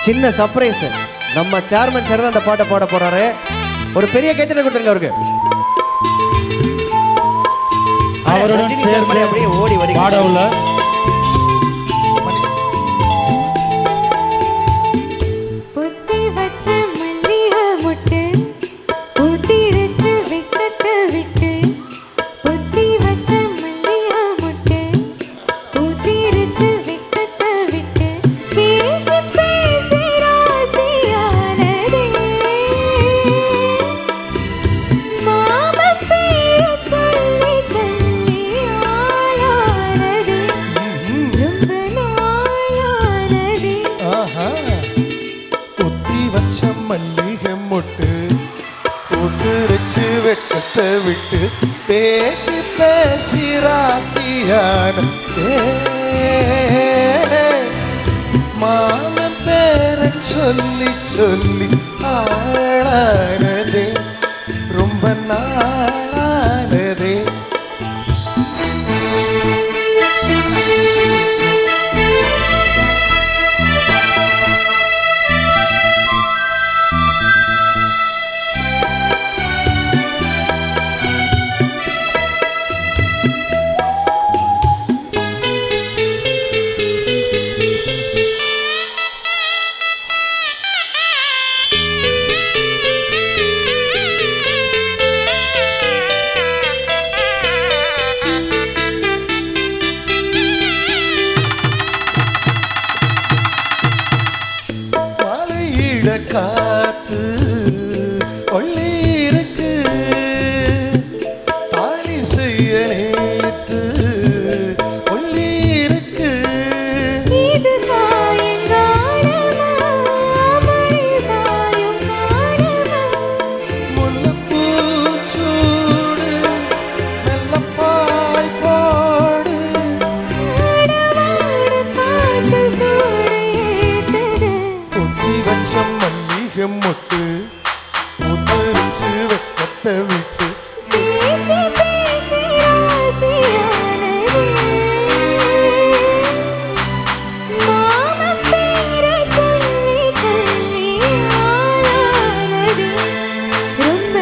சின்ன சர்ப்ரைஸ் நம்ம chairman sir தான் அந்த பாட்டை பாட போறாரு ஒரு பெரிய கைத்தட்டல் கொடுத்துருங்க அவருக்கு அவருடன் ரஜினி sir சேர்ந்து மாதிரி அப்படியே ஓடி வருகிறார். பாட உள்ள பொத்தி வச்ச மல்லிகை மொட்டு பூத்திருச்சு வெக்கத்தை விட்டு பொத்தி வச்ச மல்லிகை மொட்டு பூத்திருச்சு வெக்கத்தை விட்டு பேசி பேசி ராசியானதே மாமன் பேரை சொல்லி சொல்லி ஆளானதே ரொம்ப நாளானதே ஆஹா குத்தி வச்ச மல்லிகை மொட்டு பூத்துருச்சு வெட்டத்தை விட்டு பேசி பேசி ராசியான மாமன் பேரை சொல்லி சொல்லி ஆளானதே ரொம்ப நாளானதே மலையிட காத்து கொள்ளி இருக்கு தாலி செய்ய நேத்து கொள்ளி இருக்கு இது சாயங்காலமா மழை சாயும் காலமா முல்லைப்பூ சூடு மெல்லப்பாய் போடு ஆடவாட காட்டு சூடேத்தது கொத்தி வச்ச மல்லிகை மொட்டு பூத்தரிச்சு வெட்டத்தை விட்டு பேசி பேசி ராசியானதே மாமன் பேரை சொல்லி சொல்லி ஆளானதே ரொம்ப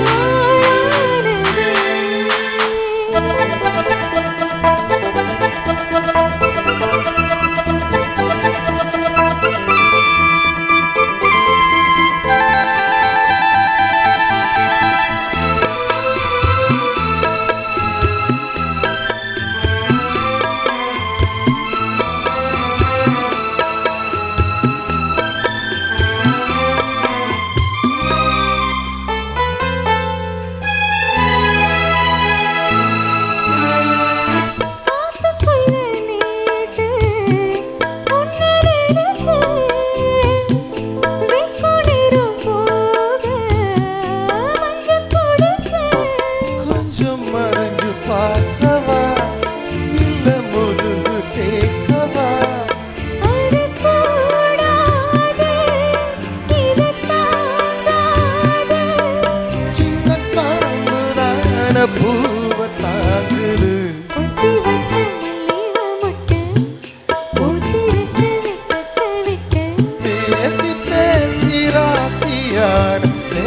காத்துக்குள்ள நேத்து உன்னை நினைச்சேன். வெட்கம் நேரம் போக மஞ்சள் குடிச்சேன். கொஞ்சம் மறைஞ்சு பார்க்கவா இல்ல முதுகு தேக்கவா அது கூடாது, இது தாங்காது. சின்ன காம்புதான பூவை தாங்குது பொத்தி வச்ச மல்லிகை மொட்டு, பூத்திருச்சு வெட்கத்தை விட்டு பேசி பேசி ராசியான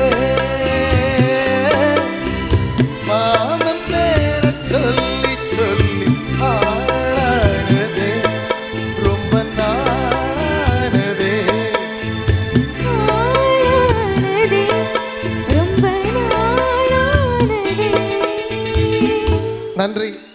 மாமன் பேரை சொல்லி சொல்லி ஆளானதே ரொம்ப நாளானதே ஆளானதே ரொம்ப நாளானதே நன்றி